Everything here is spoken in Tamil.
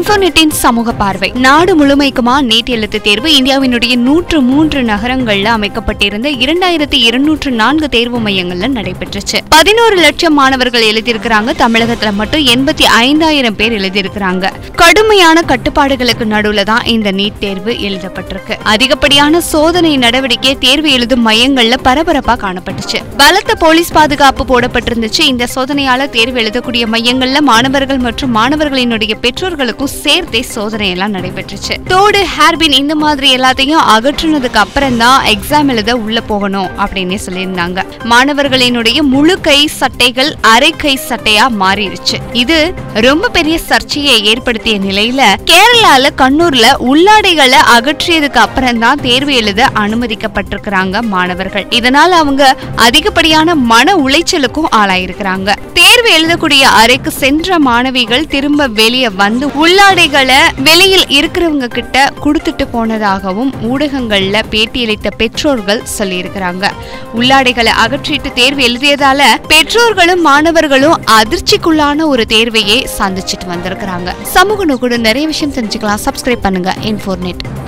இன்ஃபோநெட்டின் சமூக பார்வை நாடு முழுமைக்குமா நீட் எழுத்து தேர்வு இந்தியாவினுடைய நூற்று மூன்று நகரங்கள்ல அமைக்கப்பட்டிருந்த இரண்டாயிரத்தி இருநூற்று நான்கு தேர்வு மையங்கள்ல நடைபெற்றுச்சு பதினோரு லட்சம் மாணவர்கள் எழுதியிருக்கிறாங்க தமிழகத்துல மட்டும் எண்பத்தி ஐந்தாயிரம் பேர் எழுதியிருக்கிறாங்க கடுமையான கட்டுப்பாடுகளுக்கு நடுவுல தான் இந்த நீட் தேர்வு எழுதப்பட்டிருக்கு அதிகப்படியான சோதனை நடவடிக்கை தேர்வு எழுதும் மையங்கள்ல பரபரப்பா காணப்பட்டுச்சு பலத்த போலீஸ் பாதுகாப்பு போடப்பட்டிருந்துச்சு இந்த சோதனையால தேர்வு எழுதக்கூடிய மையங்கள்ல மாணவர்கள் மற்றும் மாணவர்களினுடைய பெற்றோர்களுக்கும் சேர்த்தே சோதனை எல்லாம் நடைபெற்றுச்சு தோடு ஹேர்பின் இந்த மாதிரி எல்லாத்தையும் அகற்றுனதுக்கு அப்புறம் தான் எக்ஸாம் எழுத உள்ள போகணும் அப்படின்னு சொல்லியிருந்தாங்க மாணவர்களினுடைய முழு கை சட்டைகள் அரை கை சட்டையா மாறிடுச்சு இது ரொம்ப பெரிய சர்ச்சையை ஏற்படுத்திய நிலையில கேரளால கண்ணூர்ல உள்ளாடைகளை அகற்றியதுக்கு அப்புறம் தான் தேர்வு எழுத அனுமதிக்கப்பட்டிருக்கிறாங்க மாணவர்கள் இதனால் அவங்க அதிகப்படியான மன உளைச்சலுக்கும் ஆளாயிருக்கிறாங்க தேர்வு எழுதக்கூடிய அறைக்கு சென்ற மாணவிகள் திரும்ப வெளியே வந்து உள்ளாடைகளை வெளியில் இருக்கிறவங்க கிட்ட கொடுத்துட்டு போனதாகவும் ஊடகங்கள்ல பேட்டியளித்த பெற்றோர்கள் சொல்லியிருக்கிறாங்க உள்ளாடைகளை அகற்றிட்டு தேர்வு எழுதியதால பெற்றோர்களும் மாணவர்களும் அதிர்ச்சிக்குள்ளான ஒரு தேர்வையே சந்திச்சிட்டு வந்திருக்கிறாங்க சமூக நோக்குடன் நிறைய விஷயம் தெரிஞ்சுக்கலாம் சப்ஸ்கிரைப் பண்ணுங்க இன்ஃபோர்நெட்